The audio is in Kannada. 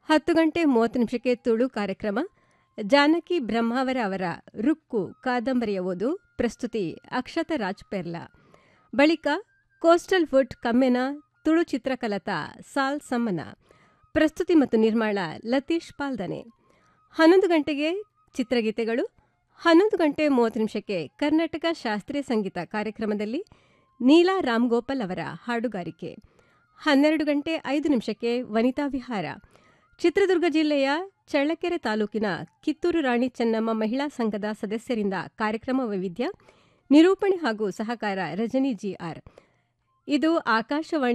ಹತ್ತು ಗಂಟೆ ಮೂವತ್ತು ನಿಮಿಷಕ್ಕೆ ತುಳು ಕಾರ್ಯಕ್ರಮ ಜಾನಕಿ ಬ್ರಹ್ಮಾವರ ಅವರ ರುಕ್ಕು ಕಾದಂಬರಿಯ ಓದು ಪ್ರಸ್ತುತಿ ಅಕ್ಷತ ರಾಜ್ಪೆರ್ಲ ಬಳಿಕ ಕೋಸ್ಟಲ್ ವುಡ್ ಕಮ್ಮೆನ ತುಳು ಚಿತ್ರಕಲತ ಸಾಲ್ ಸಮ್ಮನ ಪ್ರಸ್ತುತಿ ಮತ್ತು ನಿರ್ಮಾಣ ಲತೀಶ್ ಪಾಲ್ದನೆ ಹನ್ನೊಂದು ಗಂಟೆಗೆ ಚಿತ್ರಗೀತೆಗಳು ಹನ್ನೊಂದು ಗಂಟೆ ಮೂವತ್ತು ನಿಮಿಷಕ್ಕೆ ಕರ್ನಾಟಕ ಶಾಸ್ತ್ರೀಯ ಸಂಗೀತ ಕಾರ್ಯಕ್ರಮದಲ್ಲಿ ನೀಲಾ ರಾಮ್ಗೋಪಾಲ್ ಅವರ ಹಾಡುಗಾರಿಕೆ ಹನ್ನೆರಡು ಗಂಟೆ ಐದು ನಿಮಿಷಕ್ಕೆ ವನಿತಾ ವಿಹಾರ ಚಿತ್ರದುರ್ಗ ಜಿಲ್ಲೆಯ ಚಳ್ಳಕೆರೆ ತಾಲೂಕಿನ ಕಿತ್ತೂರು ರಾಣಿ ಚೆನ್ನಮ್ಮ ಮಹಿಳಾ ಸಂಘದ ಸದಸ್ಯರಿಂದ ಕಾರ್ಯಕ್ರಮ ವೈವಿಧ್ಯ ನಿರೂಪಣೆ ಹಾಗೂ ಸಹಕಾರ ರಜನಿ ಜಿಆರ್ ಇದು ಆಕಾಶವಾಣಿ